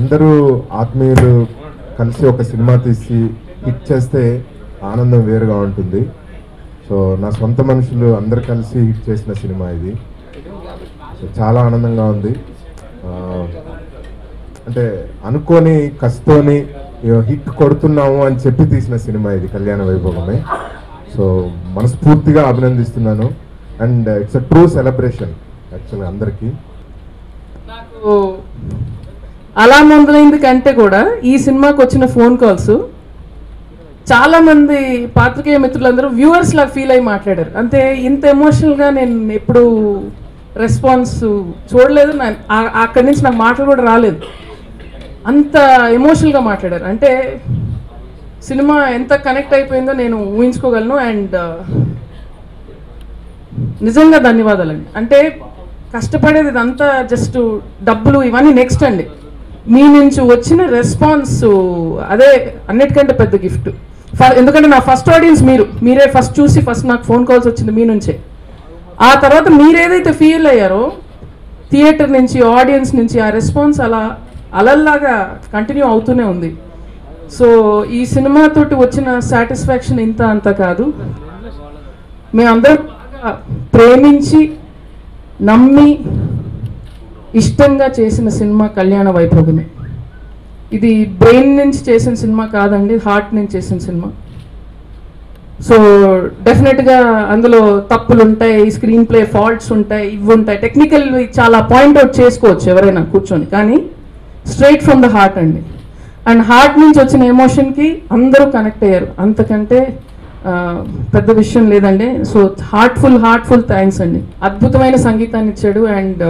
అందరూ ఆత్మీయులు కలిసి ఒక సినిమా తీసి హిట్ చేస్తే ఆనందం వేరుగా ఉంటుంది సో నా సొంత మనుషులు అందరు కలిసి హిట్ చేసిన సినిమా ఇది సో చాలా ఆనందంగా ఉంది ఆ, అంటే అనుకోని కష్టతోని హిట్ కొడుతున్నాము అని చెప్పి తీసిన సినిమా ఇది కళ్యాణ వైభవమే సో మనస్ఫూర్తిగా అభినందిస్తున్నాను and it's a true celebration యాక్చువల్గా అందరికీ నాకు అలా మొదలైంది కంటే కూడా ఈ సినిమాకి వచ్చిన ఫోన్ కాల్స్ చాలా మంది పాత్రికేయ మిత్రులందరూ వ్యూవర్స్ లాగా ఫీల్ అయ్యి మాట్లాడారు అంతే ఇంత ఎమోషనల్గా నేను ఎప్పుడు రెస్పాన్స్ చూడలేదు నా- ఆ- అక్కడి నుంచి నాకు మాటలు కూడా రాలేదు అంత ఎమోషనల్గా మాట్లాడారు అంటే సినిమా ఎంత కనెక్ట్ అయిపోయిందో నేను ఊహించుకోగలను అండ్ నిజంగా ధన్యవాదాలండి అంటే కష్టపడేది ఇదంతా జస్ట్ డబ్బులు ఇవన్నీ నెక్స్ట్ అండి మీ నుంచి వచ్చిన రెస్పాన్స్ అదే అన్నిటికంటే పెద్ద గిఫ్ట్ ఎందుకంటే నా ఫస్ట్ ఆడియన్స్ మీరు మీరే ఫస్ట్ చూసి ఫస్ట్ నాకు ఫోన్ కాల్స్ వచ్చింది మీ నుంచే ఆ తర్వాత మీరు ఏదైతే ఫీల్ అయ్యారో థియేటర్ నుంచి ఆడియన్స్ నుంచి ఆ రెస్పాన్స్ అలా అలల్లాగా కంటిన్యూ అవుతూనే ఉంది సో ఈ సినిమాతోటి వచ్చిన సాటిస్ఫాక్షన్ ఇంత అంత కాదు మేమందరం బాగా ప్రేమించి నమ్మి ఇష్టంగా చేసిన సినిమా కళ్యాణ వైభోగమే ఇది బ్రెయిన్ నుంచి చేసిన సినిమా కాదండి హార్ట్ నుంచి చేసిన సినిమా సో డెఫినెట్గా అందులో తప్పులు ఉంటాయి స్క్రీన్ ప్లే ఫాల్ట్స్ ఉంటాయి ఇవి ఉంటాయి టెక్నికల్ చాలా పాయింట్ అవుట్ చేసుకోవచ్చు ఎవరైనా కూర్చొని కానీ స్ట్రైట్ ఫ్రమ్ ద హార్ట్ అండి అండ్ హార్ట్ నుంచి వచ్చిన ఎమోషన్కి అందరూ కనెక్ట్ అయ్యారు అంతకంటే ఆ, పెద్ద విషయం లేదండి సో హార్ట్ఫుల్ హార్ట్ఫుల్ థ్యాంక్స్ అండి అద్భుతమైన సంగీతాన్ని ఇచ్చాడు అండ్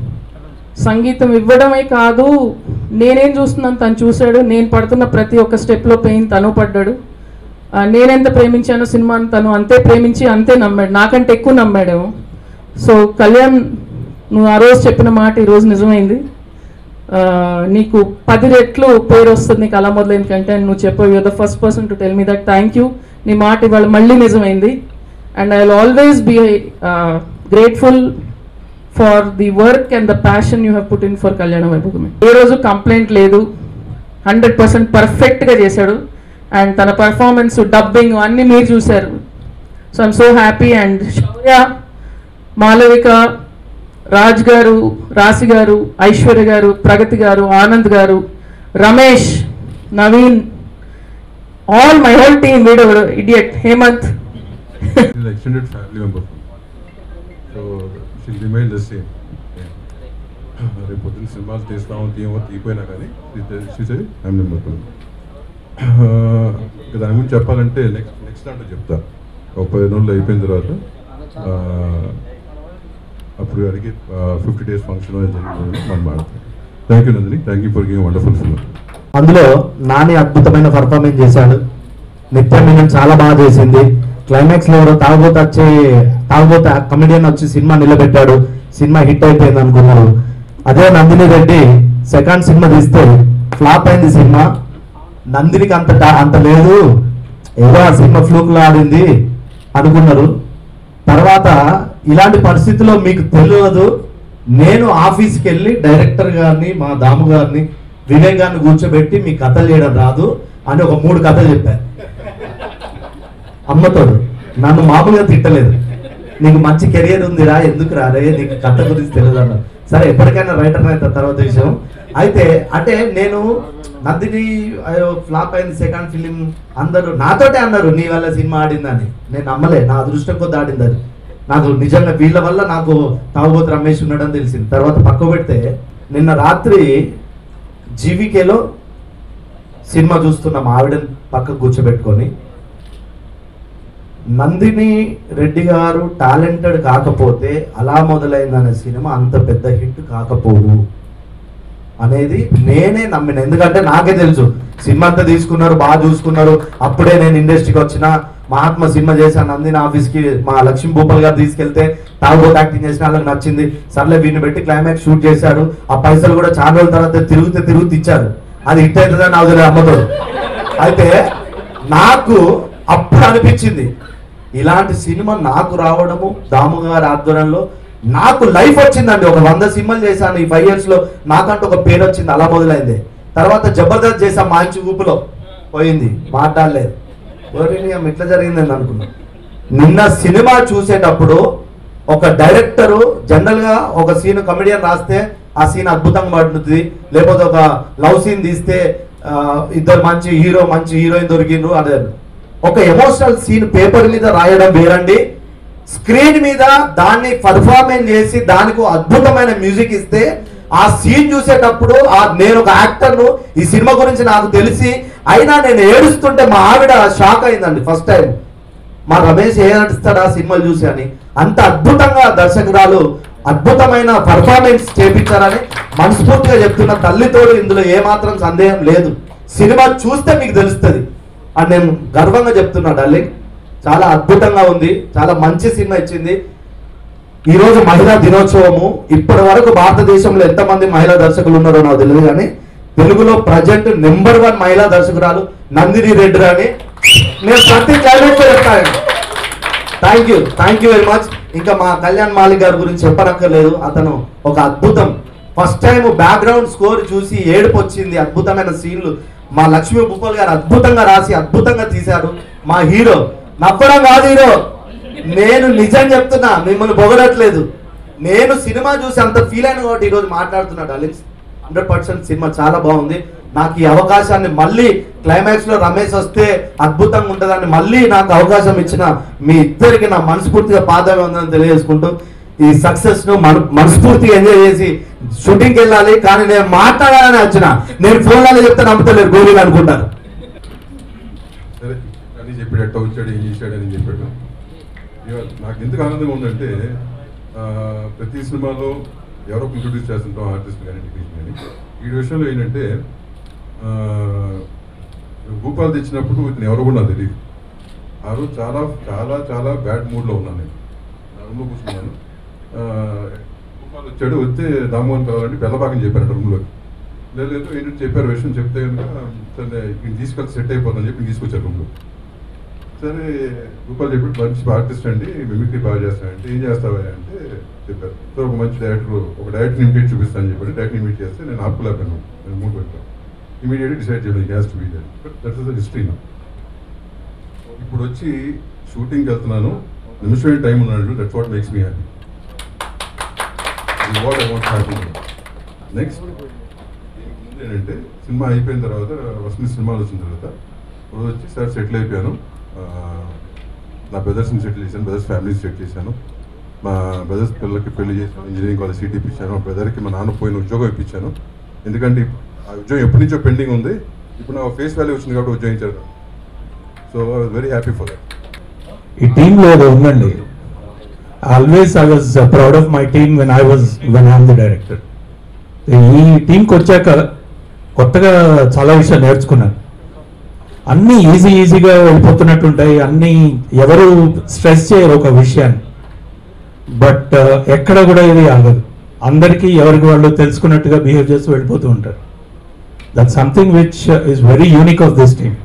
సంగీతం ఇవ్వడమే కాదు నేనేం చూస్తున్నాను తను చూశాడు నేను పడుతున్న ప్రతి ఒక్క స్టెప్లో పెయిన్ తను పడ్డాడు ఆ, నేనెంత ప్రేమించానో సినిమాని తను అంతే ప్రేమించి అంతే నమ్మాడు నాకంటే ఎక్కువ నమ్మాడేమో సో కళ్యాణ్ నువ్వు ఆ రోజు చెప్పిన మాట ఈరోజు నిజమైంది ఆ, నీకు పది రెట్లు పేరు వస్తుంది నీకు అలా మొదలైంది కంటే నువ్వు చెప్పావు you're the first person to tell me that thank you నీ మాట ఇవాళ మళ్ళీ నిజమైంది and I will always be grateful for the work and the passion you have put in for Kalyana Vaibhogame ఏ రోజు కంప్లైంట్ లేదు హండ్రెడ్ పర్సెంట్ పర్ఫెక్ట్గా చేశాడు అండ్ తన పర్ఫార్మెన్స్ డబ్బింగ్ అన్నీ మీరు చూశారు so I'm so happy and Shaurya Malavika Raj garu Raashi garu Aishwarya garu Pragathi garu Anand garu Ramesh Naveen all my whole team వీడు idiot Hemanth is an extended family member. So she'll remain the same. రేపు పొద్దున్న సినిమాలు తీస్తాము తీయమో తీపోయినా కానీ చూసే ఫ్యామిలీ మెంబర్ దాని గురించి చెప్పాలంటే నెక్స్ట్ నెక్స్ట్ దాంట్లో చెప్తా ఒక పది రోజులు అయిపోయిన తర్వాత ఆ, అప్పుడు అడిగి ఫిఫ్టీ డేస్ ఫంక్షన్ జరిగింది మనం మాట్లాడతాం thank you Nandini thank you for giving wonderful film అందులో నాని అద్భుతమైన పర్ఫార్మెన్స్ చేశాడు నిత్య మీనన్ చాలా బాగా చేసింది క్లైమాక్స్ లో ఎవరో తాగుబోత వచ్చి తాగుబోత కమెడియన్ వచ్చి సినిమా నిలబెట్టాడు సినిమా హిట్ అయిపోయింది అనుకున్నారు అదే నందిని రెడ్డి సెకండ్ సినిమా తీస్తే ఫ్లాప్ అయింది సినిమా నందినికి అంత టా- అంత లేదు ఏదో ఆ సినిమా ఫ్లూక్ లో ఆడింది అనుకున్నారు తర్వాత ఇలాంటి పరిస్థితుల్లో మీకు తెలియదు నేను ఆఫీస్కి వెళ్ళి డైరెక్టర్ గారిని మా దాము గారిని వివేక్ గారిని కూర్చోబెట్టి మీ కథలు చేయడం రాదు అని ఒక మూడు కథలు చెప్పారు అమ్మతోడు నన్ను మామూలుగా తిట్టలేదు నీకు మంచి కెరియర్ ఉందిరా ఎందుకు రారే నీకు కథ గురించి తెలియదు అన్నారు సరే ఎప్పటికైనా రైటర్ అయితే తర్వాత విషయం అయితే అంటే నేను నందిని ఫ్లాప్ అయింది సెకండ్ ఫిలిం అందరూ నాతోటే అన్నారు నీ వల్ల సినిమా ఆడిందని నేను నమ్మలే నా అదృష్టం కొద్ది ఆడిందని నాకు నిజంగా వీళ్ళ వల్ల నాకు తాగుబోతు రమేష్ ఉన్నాడని తెలిసింది తర్వాత పక్క పెడితే నిన్న రాత్రి జీవికేలో సినిమా చూస్తున్న మా ఆవిడని పక్కకు కూర్చోబెట్టుకొని నందిని రెడ్డి గారు టాలెంటెడ్ కాకపోతే అలా మొదలైందనే సినిమా అంత పెద్ద హిట్ కాకపోవు అనేది నేనే నమ్మిన ఎందుకంటే నాకే తెలుసు సినిమా అంతా తీసుకున్నారు బాగా చూసుకున్నారు అప్పుడే నేను ఇండస్ట్రీకి వచ్చిన మహాత్మా సినిమా చేశాను నందిని ఆఫీస్కి మా లక్ష్మీ భూపాల్ గారు తీసుకెళ్తే తాగుబోతు యాక్టింగ్ చేసిన వాళ్ళకి నచ్చింది సర్లే వీడిని పెట్టి క్లైమాక్స్ షూట్ చేశాడు ఆ పైసలు కూడా చాలా రోజుల తర్వాత తిరుగుతే తిరుగుతూ ఇచ్చారు అది హిట్ అవుతుందని నాకు తెలియదు అమ్మతో అయితే నాకు అప్పుడు అనిపించింది ఇలాంటి సినిమా నాకు రావడము దాము గారి ఆధ్వర్యంలో నాకు లైఫ్ వచ్చిందండి ఒక వంద సినిమాలు చేశాను ఈ ఫైవ్ ఇయర్స్ లో నాకంటూ ఒక పేరు వచ్చింది అలా మొదలైంది తర్వాత జబర్దస్త్ చేసాం మంచి ఊపులో పోయింది మాట్లాడలేదు ఓరిని అమ్మ ఇట్లా జరిగిందని అనుకున్నా నిన్న సినిమా చూసేటప్పుడు ఒక డైరెక్టరు జనరల్ గా ఒక సీన్ కమెడియన్ రాస్తే ఆ సీన్ అద్భుతంగా పడుతుంది లేకపోతే ఒక లవ్ సీన్ తీస్తే ఆ, ఇద్దరు మంచి హీరో మంచి హీరోయిన్ దొరికిండ్రు అదే ఒక ఎమోషనల్ సీన్ పేపర్ మీద రాయడం వేరండి స్క్రీన్ మీద దాన్ని పర్ఫార్మెన్స్ చేసి దానికి ఒక అద్భుతమైన మ్యూజిక్ ఇస్తే ఆ సీన్ చూసేటప్పుడు ఆ నేను ఒక యాక్టర్ను ఈ సినిమా గురించి నాకు తెలిసి అయినా నేను ఏడుస్తుంటే మా ఆవిడ షాక్ అయిందండి ఫస్ట్ టైం మా రమేష్ ఏ నటిస్తాడు ఆ సినిమాలు చూసి అని అంత అద్భుతంగా దర్శకురాలు అద్భుతమైన పర్ఫార్మెన్స్ చేపించారని మనస్ఫూర్తిగా చెప్తున్న తల్లితోడు ఇందులో ఏమాత్రం సందేహం లేదు సినిమా చూస్తే మీకు తెలుస్తుంది అని నేను గర్వంగా చెప్తున్నా డార్లింగ్ చాలా అద్భుతంగా ఉంది చాలా మంచి సినిమా ఇచ్చింది ఈ రోజు మహిళా దినోత్సవము ఇప్పటి వరకు భారతదేశంలో ఎంతమంది మహిళా దర్శకులు ఉన్నారో నాకు తెలియదు కానీ తెలుగులో ప్రజెంట్ నెంబర్ వన్ మహిళా దర్శకురాలు నందిని రెడ్డి అని నేను ప్రతి క్లైమేట్ చెప్తాను thank you thank you very much ఇంకా మా కళ్యాణ్ మాలిక్ గారి గురించి చెప్పనక్కర్లేదు అతను ఒక అద్భుతం ఫస్ట్ టైం బ్యాక్గ్రౌండ్ స్కోర్ చూసి ఏడుపు వచ్చింది అద్భుతమైన సీన్లు మా లక్ష్మీ భూపాల్ గారు అద్భుతంగా రాసి అద్భుతంగా తీశారు మా హీరో నవ్వడం కాదు హీరో నేను నిజం చెప్తున్నా మిమ్మల్ని పొగడట్లేదు నేను సినిమా చూసి అంత ఫీల్ అయిన కాబట్టి ఈరోజు మాట్లాడుతున్నా డార్లింగ్స్ హండ్రెడ్ పర్సెంట్ సినిమా చాలా బాగుంది నాకు ఈ అవకాశాన్ని మళ్ళీ క్లైమాక్స్ లో రమేష్ వస్తే అద్భుతంగా ఉంటుందని మళ్ళీ నాకు అవకాశం ఇచ్చిన మీ ఇద్దరికి నా మనస్ఫూర్తిగా పాదమే ఉందని తెలియజేసుకుంటూ ఈ సక్సెస్ ను మన మనస్ఫూర్తిగా ఎంజాయ్ చేసి షూటింగ్ కి వెళ్ళాలి కానీ నేను మాట్లాడాలని వచ్చిన నేను ఫోన్లలో చెప్తే నమ్ముతలేరు గోళీలు అనుకుంటారు సరే అని చెప్పాడు ఎట్ట వచ్చాడు ఏం చేశాడు అని చెప్పాడు ఇవాళ నాకు ఎందుకు ఆనందంగా ఉందంటే ఆ, ప్రతి సినిమాలో ఎవరో ఇంట్రొడ్యూస్ చేస్తుంటాం ఆర్టిస్ట్ కానీ టెక్నీషియన్ కానీ ఈ విషయంలో ఏంటంటే ఆ, భూపాల్ తెచ్చినప్పుడు ఇతను ఎవరో కూడా నాకు తెలియదు ఆ రోజు చాలా చాలా చాలా బ్యాడ్ మూడ్లో ఉన్నాను నేను నా రూమ్లో కూర్చున్నాను ఆ, భూపాల్ వచ్చాడు వస్తే దామోహన్ కావాలంటే బెల్లబాగని చెప్పాను రూమ్లోకి లేదు లేదు ఏంటంటే చెప్పారు విషయం చెప్తే కనుక సరే ఈయన తీసుకెళ్ళి సెట్ అయిపోతుందని చెప్పి ఈయన తీసుకొచ్చారు రూమ్లో సరే రూపాయలు చెప్పి మంచి ఆర్టిస్ట్ అండి మిమిక్రీ బాగా చేస్తానంటే ఏం చేస్తావా అంటే చెప్పారు సో ఒక మంచి డైరెక్టర్ ఒక డైరెక్టర్ ఇమిడియట్ చూపిస్తాను చెప్పి డైరెక్టర్ ఇమిడియట్ చేస్తే నేను ఆపుకోలేకపోయాను నేను మూడు పెట్టాను ఇమీడియట్గా డిసైడ్ చేయలేదు గ్యాస్ to be but that is the history నా ఇప్పుడు వచ్చి షూటింగ్కి వెళ్తున్నాను నిమిషం టైం ఉన్నాడు that's what makes me happy what I want happy next ఏంటంటే సినిమా అయిపోయిన తర్వాత వస్తుంది సినిమాలు వచ్చిన తర్వాత రోజు వచ్చి సార్ సెటిల్ అయిపోయాను ఆ, నా బ్రదర్స్ని సెటిల్ చేశాను బ్రదర్స్ ఫ్యామిలీస్ సెటిల్ చేశాను మా బ్రదర్స్ పిల్లలకి పెళ్లి చేశాను ఇంజనీరింగ్ కాలేజ్ సీట్ ఇప్పించాను మా బ్రదర్కి మా నాన్న పోయిన ఉద్యోగం ఇప్పించాను ఎందుకంటే ఆ ఉద్యోగం ఎప్పటి నుంచో పెండింగ్ ఉంది ఇప్పుడు నా ఫేస్ వాల్యూ వచ్చింది కాబట్టి ఉద్యోగం ఇచ్చారు so I was very happy for that ఈ టీంలో ఏదో ఉందండి always I was proud of my team when I was when I'm the director ఈ టీంకి వచ్చాక కొత్తగా చాలా విషయాలు నేర్చుకున్నాను అన్నీ ఈజీ ఈజీగా వెళ్ళిపోతున్నట్టుంటాయి అన్నీ ఎవరు స్ట్రెస్ చేయరు ఒక విషయాన్ని బట్ ఎక్కడ కూడా ఇది ఆగదు అందరికీ ఎవరికి వాళ్ళు తెలుసుకున్నట్టుగా బిహేవ్ చేస్తూ వెళ్ళిపోతూ ఉంటారు that something which is very unique of this team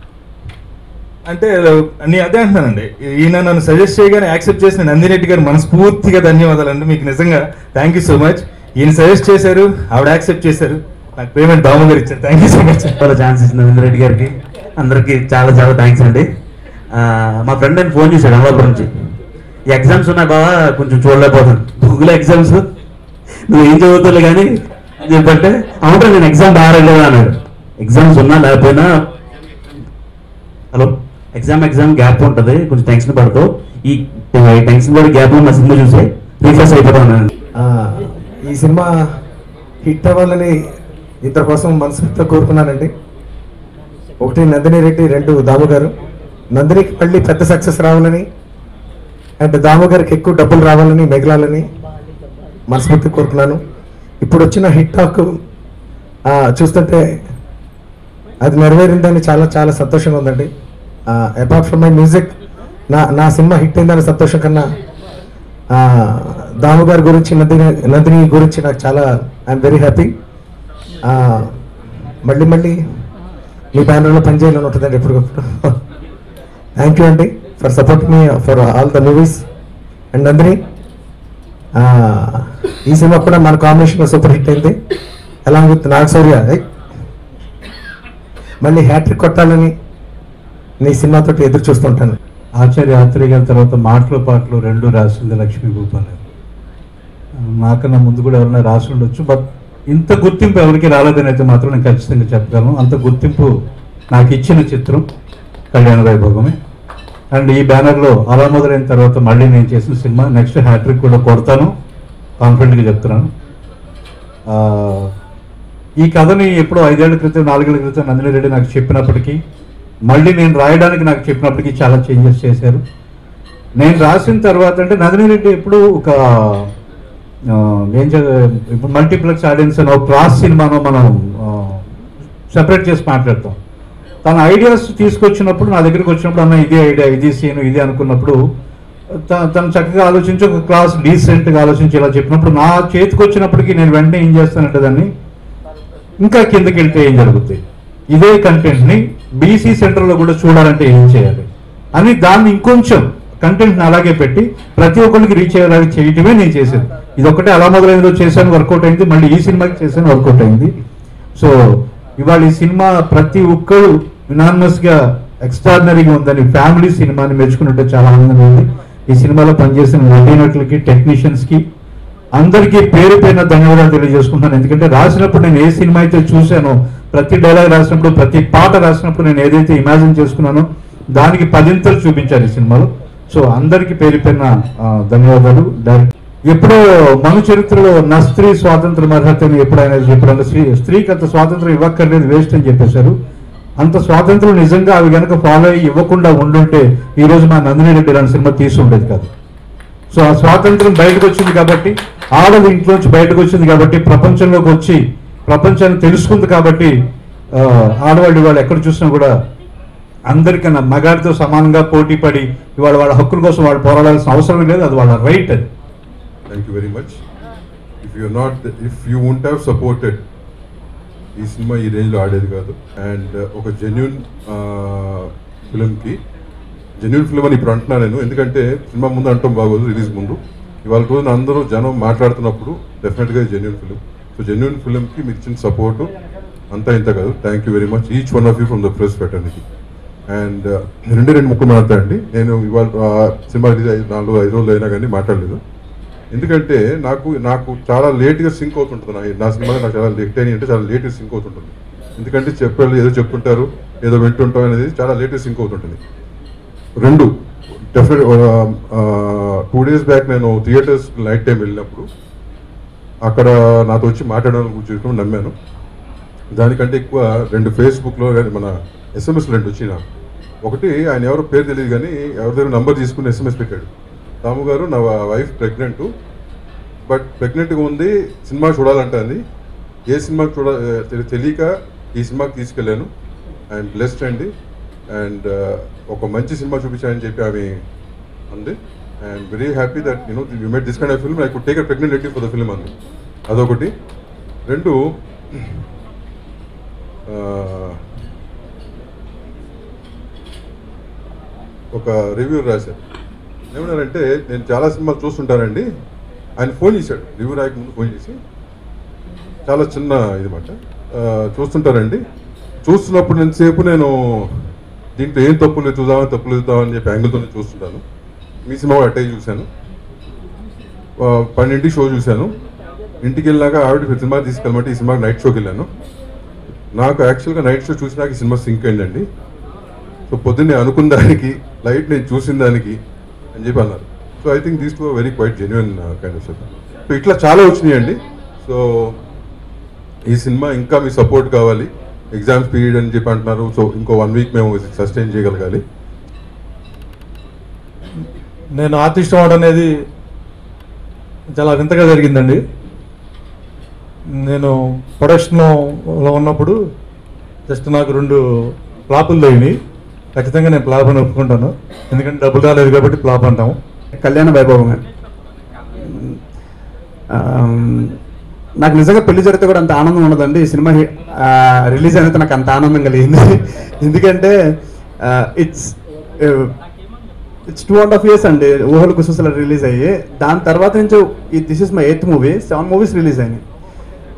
అంటే నేను అదే అంటున్నానండి ఈయన నన్ను సజెస్ట్ చేయగానే యాక్సెప్ట్ చేసిన నందిరెడ్డి గారు మనస్ఫూర్తిగా ధన్యవాదాలండి మీకు నిజంగా థ్యాంక్ యూ సో మచ్ ఈయన సజెస్ట్ చేశారు ఆవిడ యాక్సెప్ట్ చేశారు నాకు పేమెంట్ దాము గారు ఇచ్చారు థ్యాంక్ యూ సో మచ్ చాలా ఛాన్స్ ఇచ్చిన రవీంద్ర రెడ్డి గారికి అందరికి చాలా చాలా థ్యాంక్స్ అండి ఆ, మా ఫ్రెండ్ నేను ఫోన్ చేశాడు అమలాపురం నుంచి ఈ ఎగ్జామ్స్ ఉన్నాయి బావా కొంచెం చూడలేకపోతాను గూగుల్ ఎగ్జామ్స్ నువ్వు ఏం చదువుతావు కానీ అని చెప్పంటే అవును నేను ఎగ్జామ్ బాగా రాయలేదు అన్నాడు ఎగ్జామ్స్ ఉన్నా లేకపోయినా హలో ఎగ్జామ్ ఎగ్జామ్ గ్యాప్ ఉంటుంది కొంచెం టెన్షన్ పడతావు ఈ టెన్షన్ పడే గ్యాప్ మా సినిమా చూసి రిఫ్రెష్ అయిపోతాను అన్నాడు. ఆ, ఈ సినిమా హిట్ అవ్వాలని ఇద్దరి కోసం మనస్ఫూర్తిగా కోరుకున్నానండి ఒకటి నందిని రెడ్డి రెండు దాము గారు నందినికి మళ్ళీ పెద్ద సక్సెస్ రావాలని అండ్ దాము గారికి ఎక్కువ డబ్బులు రావాలని మిగలాలని మనస్ఫూర్తిగా కోరుకున్నాను ఇప్పుడు వచ్చిన హిట్ టాక్ ఆ, చూస్తుంటే అది నెరవేరిందని చాలా చాలా సంతోషంగా ఉందండి అపార్ట్ ఫ్రమ్ మై మ్యూజిక్ నా నా సినిమా హిట్ అయిందని సంతోషం కన్నా ఆ, దాము గారి గురించి నందిని నందిని గురించి నాకు చాలా ఐఎమ్ వెరీ హ్యాపీ మళ్ళీ మళ్ళీ మీ బ్యానర్లో పనిచేయాలని ఉంటుందండి ఎప్పటికప్పుడు థ్యాంక్ యూ అండి ఫర్ సపోర్ట్ మీ for all the movies and Nandini ఆ, ఈ సినిమా కూడా మన కాంబినేషన్ సూపర్ హిట్ అయింది అలాంగ్ విత్ నాగశౌర్య మళ్ళీ హ్యాట్రిక్ కొట్టాలని నీ సినిమాతోటి ఎదురు చూస్తుంటాను ఆచార్య ఆత్రేయ గారి తర్వాత మాటలు పాటలు రెండు రాసింది లక్ష్మీ భూపాల్ నాకన్నా ముందు కూడా ఎవరైనా రాసి ఉండొచ్చు బట్ ఇంత గుర్తింపు ఎవరికి రాలేదని అయితే మాత్రం నేను ఖచ్చితంగా చెప్పగలను అంత గుర్తింపు నాకు ఇచ్చిన చిత్రం కళ్యాణ వైభోగమే అండ్ ఈ బ్యానర్లో అలా మొదలైన తర్వాత మళ్ళీ నేను చేసిన సినిమా నెక్స్ట్ హ్యాట్రిక్ కూడా కొడతాను కాన్ఫిడెంట్గా చెప్తున్నాను ఆ, ఈ కథని ఎప్పుడో ఐదేళ్ల క్రితం నాలుగేళ్ల క్రితం నందిని రెడ్డి నాకు చెప్పినప్పటికీ మళ్ళీ నేను రాయడానికి నాకు చెప్పినప్పటికీ చాలా చేంజెస్ చేశారు నేను రాసిన తర్వాత అంటే నందిని రెడ్డి ఎప్పుడు ఒక ఆ, ఏం చే ఇప్పుడు మల్టీప్లెక్స్ ఆడియన్స్ అని ఒక క్లాస్ సినిమాను మనం సెపరేట్ చేసి మాట్లాడతాం తన ఐడియాస్ తీసుకొచ్చినప్పుడు నా దగ్గరికి వచ్చినప్పుడు అన్న ఇదే ఐడియా ఇది సీన్ ఇది అనుకున్నప్పుడు త- తను చక్కగా ఆలోచించి ఒక క్లాస్ డీసెంట్గా ఆలోచించి ఇలా చెప్పినప్పుడు నా చేతికి వచ్చినప్పటికీ నేను వెంటనే ఏం చేస్తానంటే దాన్ని ఇంకా కిందకి వెళ్తే ఏం జరుగుతుంది ఇదే కంటెంట్ ని బీసీ సెంటర్ లో కూడా చూడాలంటే ఏం చేయాలి అని దాన్ని ఇంకొంచెం కంటెంట్ ని అలాగే పెట్టి ప్రతి ఒక్కరికి రీచ్ అయ్యేలాగా చేయటమే నేను చేశాను ఇది ఒకటే అలా మొదలైనదో చేశాను వర్కౌట్ అయింది మళ్ళీ ఈ సినిమాకి చేశాను వర్కౌట్ అయింది సో ఇవాళ ఈ సినిమా ప్రతి ఒక్కరు యునానిమస్ గా ఎక్స్ట్రాడినరీగా ఉందని ఫ్యామిలీ సినిమాని మెచ్చుకున్నట్టు చాలా ఆనందంగా ఉంది ఈ సినిమాలో పనిచేసిన నటీనటులకి టెక్నీషియన్స్ కి అందరికీ పేరు పైన ధన్యవాదాలు తెలియజేసుకుంటున్నాను ఎందుకంటే రాసినప్పుడు నేను ఏ సినిమా అయితే చూశానో ప్రతి డైలాగ్ రాసినప్పుడు ప్రతి పాట రాసినప్పుడు నేను ఏదైతే ఇమాజిన్ చేసుకున్నానో దానికి పదింతలు చూపించారు ఈ సినిమాలో సో అందరికీ పేరు పైన ఆ, ధన్యవాదాలు డైరెక్ట్ ఎప్పుడో మను చరిత్రలో నా స్త్రీ స్వాతంత్రం అర్హతని ఎప్పుడైనా చెప్పారు స్త్రీ స్త్రీకి అంత స్వాతంత్రం ఇవ్వక్కర్లేదు వేస్ట్ అని చెప్పేశారు అంత స్వాతంత్రం నిజంగా అవి కనుక ఫాలో అయ్యి ఇవ్వకుండా ఉండుంటే ఈ రోజు మా నందిని రెడ్డి లాంటి సినిమా తీసి ఉండేది కాదు సో ఆ స్వాతంత్రం బయటకు వచ్చింది కాబట్టి ఆడది ఇంట్లోంచి బయటకు వచ్చింది కాబట్టి ప్రపంచంలోకి వచ్చి ప్రపంచాన్ని తెలుసుకుంది కాబట్టి ఆ, ఆడవాళ్ళు వాళ్ళు ఎక్కడ చూసినా కూడా అందరికన్నా మగాడితో సమానంగా పోటీ పడి ఇవాళ వాళ్ళ హక్కుల కోసం వాళ్ళు పోరాడాల్సిన అవసరం లేదు అది వాళ్ళ రైట్ అది thank you very much if you not if you won't have supported ఈ సినిమా ఈ రేంజ్లో ఆడేది కాదు అండ్ ఒక జెన్యున్ ఫిలింకి జెన్యున్ ఫిలిం అని ఇప్పుడు అంటున్నాను నేను ఎందుకంటే సినిమా ముందు అంటాం బాగోదు రిలీజ్ ముందు ఇవాళ రోజున అందరూ జనం మాట్లాడుతున్నప్పుడు డెఫినెట్గా జెన్యున్ ఫిలిం సో జెన్యున్ ఫిలింకి మీరు ఇచ్చిన సపోర్టు అంతా ఇంత కాదు thank you very much each one of you from the press పెట్టడానికి అండ్ రెండే రెండు ముక్కలు మాట్లాడండి నేను ఇవాళ ఆ, సినిమా రిలీజ్ అయ్యి నాలుగు ఐదు రోజులు అయినా కానీ మాట్లాడలేదు ఎందుకంటే నాకు నాకు చాలా లేట్గా సింక్ అవుతుంటుంది నా నా సినిమా నాకు చాలా లేట్ అయినాయి అంటే చాలా లేట్గా సింక్ అవుతుంటుంది ఎందుకంటే చెప్పారు ఏదో చెప్తుంటారు ఏదో వింటుంటాం అనేది చాలా లేట్గా సింక్ అవుతుంటుంది రెండు డెఫినెట్ టూ డేస్ బ్యాక్ నేను థియేటర్స్ నైట్ టైం వెళ్ళినప్పుడు అక్కడ నాతో వచ్చి మాట్లాడడానికి కూర్చొని నమ్మాను దానికంటే ఎక్కువ రెండు ఫేస్బుక్లో కానీ మన ఎస్ఎంఎస్ రెండు వచ్చి నాకు ఒకటి ఆయన ఎవరో పేరు తెలియదు కానీ ఎవరి దగ్గర నంబర్ తీసుకుని ఎస్ఎంఎస్ పెట్టాడు రాము గారు నా వైఫ్ ప్రెగ్నెంట్ బట్ ప్రెగ్నెంట్గా ఉంది సినిమా చూడాలంటుంది ఏ సినిమాకి చూడ తెలి- తెలియక ఈ సినిమాకి తీసుకెళ్ళాను ఐఎమ్ బ్లెస్డ్ అండి అండ్ ఒక మంచి సినిమా చూపించానని చెప్పి ఆమె అంది and very happy that you know you made this kind of film I could take a pregnant Reddy for the film అంది అదొకటి రెండు ఆ, ఒక రివ్యూ రాశారు ఏమన్నారంటే నేను చాలా సినిమాలు చూస్తుంటానండి ఆయన ఫోన్ చేశాడు రివ్యూ రాయక ముందు ఫోన్ చేసి చాలా చిన్న ఇది మాట చూస్తుంటారండి చూస్తున్నప్పుడు నేను సేపు నేను దీంట్లో ఏం తప్పులు లేదు చూద్దామని తప్పులు చూద్దామని చెప్పి యాంగిల్తోనే చూస్తుంటాను మీ సినిమా కూడా అట్టే చూశాను ఆ, పన్నెండింటికి షో చూశాను ఇంటికి వెళ్ళాక ఆవిడ సినిమా తీసుకెళ్ళమంటే ఈ సినిమాకి నైట్ షోకి వెళ్ళాను నాకు యాక్చువల్గా నైట్ షో చూసినాక ఈ సినిమా సింక్ అయిందండి సో పొద్దున్నే అనుకున్న దానికి లైట్ నేను చూసిన దానికి అని చెప్పి అన్నారు so I think these two very quite genuine kind of so ఇట్లా చాలా వచ్చినాయండి సో ఈ సినిమా ఇంకా మీ సపోర్ట్ కావాలి ఎగ్జామ్స్ పీరియడ్ అని చెప్పి అంటున్నారు సో ఇంకో వన్ వీక్ మేము సస్టైన్ చేయగలగాలి నేను ఆర్టిస్ట్ అవడం అనేది చాలా వింతగా జరిగిందండి నేను ప్రొడక్షన్లో ఉన్నప్పుడు జస్ట్ నాకు రెండు ఫ్లాపులు లేని ఖచ్చితంగా నేను ఫ్లాప్ అని ఒప్పుకుంటాను ఎందుకంటే డబ్బులు రాలేదు కాబట్టి ఫ్లాప్ అంటాము కళ్యాణ వైభవమే ఆమ్, నాకు నిజంగా పెళ్లి జరిగితే కూడా అంత ఆనందం ఉండదండి ఈ సినిమా రిలీజ్ అయినంత నాకు అంత ఆనందం కలిగింది ఎందుకంటే it's it's two and half years అండి ఊహలు కుసూసలు రిలీజ్ అయ్యి దాని తర్వాత నుంచి ఈ this is my eighth movie seven movies release అయినాయి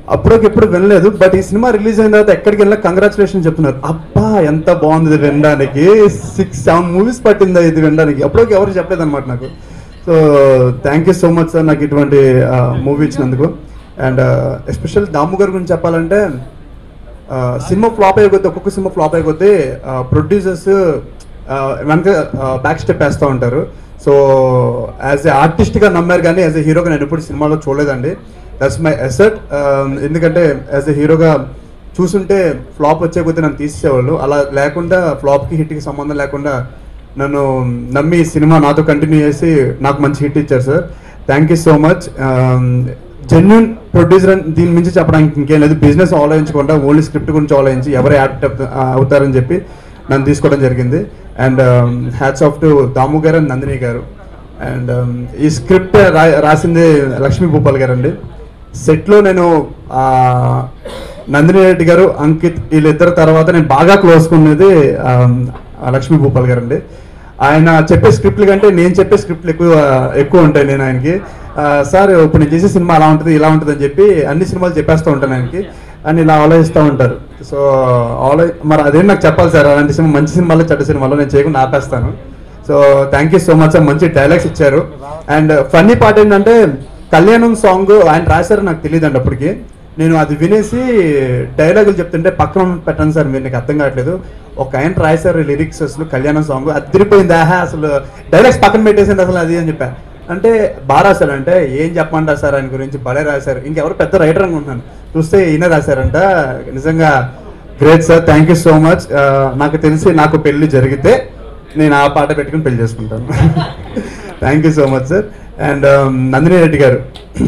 అప్పటికి ఎప్పుడు వినలేదు బట్ ఈ సినిమా రిలీజ్ అయిన తర్వాత ఎక్కడికి వెళ్ళినా కంగ్రాచులేషన్ చెప్తున్నారు అబ్బా ఎంత బాగుంది ఇది వినడానికి సిక్స్ సెవెన్ మూవీస్ పట్టిందా ఇది వినడానికి అప్పటికి ఎవరు చెప్పలేదు అనమాట నాకు so thank you so much sir నాకు ఇటువంటి మూవీ ఇచ్చినందుకు అండ్ ఎస్పెషల్ దాము గారి గురించి చెప్పాలంటే ఆ, సినిమా ఫ్లాప్ అయిపోతే ఒక్కొక్క సినిమా ఫ్లాప్ అయిపోతే ప్రొడ్యూసర్స్ వెనక బ్యాక్ స్టెప్ వేస్తూ ఉంటారు సో యాజ్ ఏ ఆర్టిస్ట్గా నమ్మారు కానీ యాజ్ ఏ హీరోగా నేను ఎప్పుడు సినిమాలో చూడలేదండి దట్స్ మై ఎసెట్ ఎందుకంటే యాజ్ ఏ హీరోగా చూసుంటే ఫ్లాప్ వచ్చే కొద్దీ నన్ను తీసేసేవాళ్ళు అలా లేకుండా ఫ్లాప్కి హిట్కి సంబంధం లేకుండా నన్ను నమ్మి ఈ సినిమా నాతో కంటిన్యూ చేసి నాకు మంచి హిట్ ఇచ్చారు sir thank you so much genuine producer అని దీని మించి చెప్పడానికి ఇంకేం లేదు బిజినెస్ ఆలోచించకుండా ఓన్లీ స్క్రిప్ట్ గురించి ఆలోచించి ఎవరు యాక్ట్ అవుతారని చెప్పి నన్ను తీసుకోవడం జరిగింది and hats off to Damu garu and Nandini గారు అండ్ ఈ స్క్రిప్ట్ రా రాసింది లక్ష్మీ భూపాల్ గారు అండి సెట్లో నేను ఆ, నందిని రెడ్డి గారు అంకిత్ వీళ్ళిద్దరు తర్వాత నేను బాగా క్లోజ్ ఉన్నది ఆ, ఆ లక్ష్మీ భూపాల్ గారు అండి ఆయన చెప్పే స్క్రిప్ట్లు కంటే నేను చెప్పే స్క్రిప్ట్లు ఎక్కువ ఎక్కువ ఉంటాయి నేను ఆయనకి ఆ, సార్ ఇప్పుడు నేను చేసే సినిమా అలా ఉంటుంది ఇలా ఉంటుంది అని చెప్పి అన్ని సినిమాలు చెప్పేస్తూ ఉంటాను ఆయనకి అని ఇలా ఆలోచిస్తూ ఉంటారు సో ఆలో మరి అదేం నాకు చెప్పాలి సార్ అలాంటి సినిమా మంచి సినిమాలో చెడ్డ సినిమాలో నేను చేయకుండా ఆపేస్తాను so thank you so much మంచి డైలాగ్స్ ఇచ్చారు అండ్ ఫన్నీ పార్ట్ ఏంటంటే కళ్యాణం సాంగ్ ఆయన రాశారు నాకు తెలియదు అండి అప్పటికి నేను అది వినేసి డైలాగులు చెప్తుంటే పక్కన పెట్టండి సార్ మీరు నాకు అర్థం కావట్లేదు ఒక ఆయన రాశారు లిరిక్స్ అసలు కళ్యాణం సాంగ్ అదిరిపోయింది ఆహా అసలు డైలాగ్స్ పక్కన పెట్టేసింది అసలు అది అని చెప్పాను అంటే బాగా రాశారంటే ఏం చెప్పమంటారు సార్ ఆయన గురించి భలే రాశారు ఇంకెవరు పెద్ద రైటర్ అనుకుంటున్నాను చూస్తే ఈయన రాశారంట నిజంగా great sir thank you so much నాకు తెలిసి నాకు పెళ్లి జరిగితే నేను ఆ పాట పెట్టుకుని పెళ్లి చేసుకుంటాను thank you so much sir and Nandini Reddy garu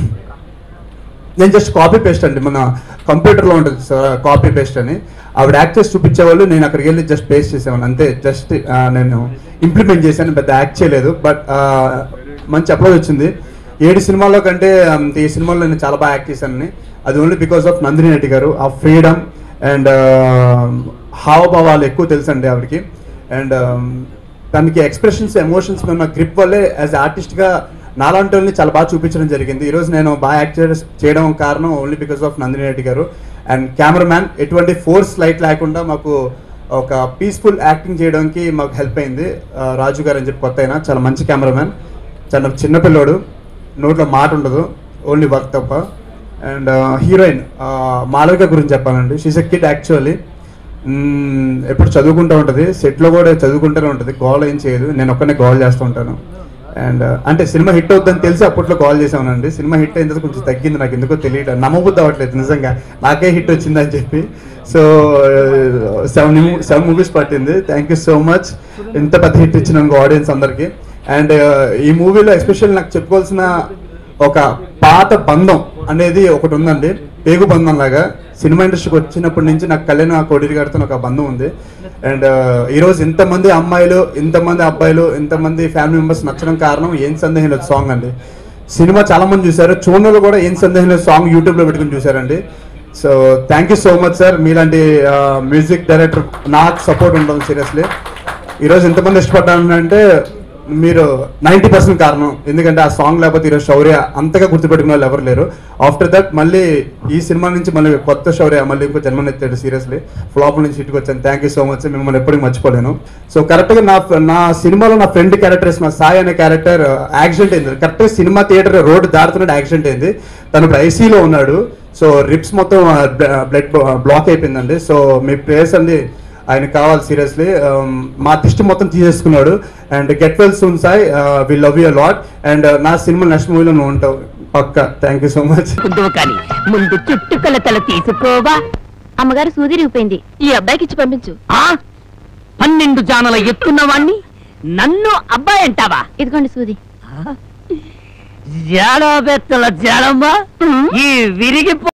నేను జస్ట్ కాపీ పేస్ట్ అండి మన కంప్యూటర్లో ఉంటుంది సార్ కాపీ పేస్ట్ అని ఆవిడ యాక్ట్ చేసి చూపించేవాళ్ళు నేను అక్కడికి వెళ్ళి జస్ట్ పేస్ట్ చేసేవాను అంతే జస్ట్ నేను ఇంప్లిమెంట్ చేశాను పెద్ద యాక్ట్ చేయలేదు బట్ మంచి అప్రోచ్ వచ్చింది ఏడు సినిమాల్లో కంటే um, ఈ సినిమాలో నేను చాలా బాగా యాక్ట్ చేశానని అది only because of Nandini Reddy garu ఆ ఫ్రీడమ్ అండ్ హావభావాలు ఎక్కువ తెలుసండి ఆవిడకి అండ్ దానికి ఎక్స్ప్రెషన్స్ ఎమోషన్స్ ఉన్న గ్రిప్ వల్లే యాజ్ ఆర్టిస్ట్గా నాలాంటి వాళ్ళని చాలా బాగా చూపించడం జరిగింది ఈరోజు నేను బాగా యాక్ట్ చేయడం కారణం only because of Nandini Reddy garu and cameraman ఎటువంటి ఫోర్స్ లైట్ లేకుండా మాకు ఒక పీస్ఫుల్ యాక్టింగ్ చేయడానికి మాకు హెల్ప్ అయింది ఆ, రాజు గారు అని చెప్పి కొత్త అయినా చాలా మంచి కెమెరామ్యాన్ చాలా చిన్నపిల్లోడు నోట్లో మాట ఉండదు ఓన్లీ వర్క్ తప్ప అండ్ హీరోయిన్ మాలవిక గురించి చెప్పాలండి షీస్ ఎ కిడ్ యాక్చువల్లీ ఎప్పుడు చదువుకుంటూ ఉంటుంది సెట్లో కూడా చదువుకుంటూనే ఉంటుంది గోల్ ఏం చేయదు నేను ఒక్కనే గోల్ చేస్తూ ఉంటాను అండ్ అంటే సినిమా హిట్ అవుతుందని తెలిసి అప్పట్లో కాల్ చేసామనండి సినిమా హిట్ అయిన తర్వాత కొంచెం తగ్గింది నాకు ఎందుకో తెలియదు నమ్మబుద్ధి అవ్వట్లేదు నిజంగా నాకే హిట్ వచ్చిందని చెప్పి సో సెవెన్ సెవెన్ మూవీస్ పట్టింది థ్యాంక్ యూ సో మచ్ ఇంత పెద్ద హిట్ ఇచ్చినాను ఆడియన్స్ అందరికి అండ్ ఈ మూవీలో ఎస్పెషల్ నాకు చెప్పుకోవాల్సిన ఒక పాత బంధం అనేది ఒకటి ఉందండి పేగు బంధం లాగా సినిమా ఇండస్ట్రీకి వచ్చినప్పటి నుంచి నాకు కళ్యాణ్ ఆ కోడి గారితో ఒక బంధం ఉంది అండ్ ఈరోజు ఇంతమంది అమ్మాయిలు ఇంతమంది అబ్బాయిలు ఇంతమంది ఫ్యామిలీ మెంబర్స్ నచ్చడం కారణం ఏం సందేహం లేదు సాంగ్ అండి సినిమా చాలా మంది చూశారు చూడలో కూడా ఏం సందేహం లేదు సాంగ్ యూట్యూబ్లో పెట్టుకుని చూశారండి so thank you so much sir మీలాంటి మ్యూజిక్ డైరెక్టర్ నాకు సపోర్ట్ ఉంటుంది సీరియస్లీ ఈరోజు ఎంతమంది ఇష్టపడ్డానంటే మీరు నైంటీ పర్సెంట్ కారణం ఎందుకంటే ఆ సాంగ్ లేకపోతే ఈరోజు శౌర్య అంతగా గుర్తుపెట్టుకున్న వాళ్ళు ఎవరు లేరు ఆఫ్టర్ దట్ మళ్ళీ ఈ సినిమా నుంచి మళ్ళీ కొత్త శౌర్య మళ్ళీ ఇంకో జన్మనెత్తాడు సీరియస్లీ ఫ్లాప్ నుంచి ఇటుకు వచ్చాను థ్యాంక్ యూ సో మచ్ మిమ్మల్ని ఎప్పటికీ మర్చిపోలేను సో కరెక్ట్గా నా నా సినిమాలో నా ఫ్రెండ్ క్యారెక్టర్ నా సాయి అనే క్యారెక్టర్ యాక్సిడెంట్ అయింది కరెక్ట్గా సినిమా థియేటర్ రోడ్ దాడుతున్నట్టు యాక్సిడెంట్ అయింది తను ఇప్పుడు ఐసీలో ఉన్నాడు సో రిప్స్ మొత్తం బ్లడ్ బ్లాక్ అయిపోయిందండి సో మీ ప్లేస్ అండి ఆయన కావాలి సీరియస్లీ మా దిష్టి మొత్తం తీసేసుకున్నాడు and get well soon Sai we love you lot and నా సినిమా నెక్స్ట్ మూవీలో నువ్వు ఉంటావు పక్క థ్యాంక్ యూ సో మచ్ ఉందో కానీ ముందు చుట్టుకొలతలు తీసుకోవా అమ్మగారు సూది రిగిపోయింది ఈ అబ్బాయికి ఇచ్చి పంపించు ఆ పన్నెండు జానల ఎత్తున్నవాణ్ణి నన్ను అబ్బాయి అంటావా ఇదిగోండి సూది జాడబెత్తల జాడమ్మ ఈ విరిగి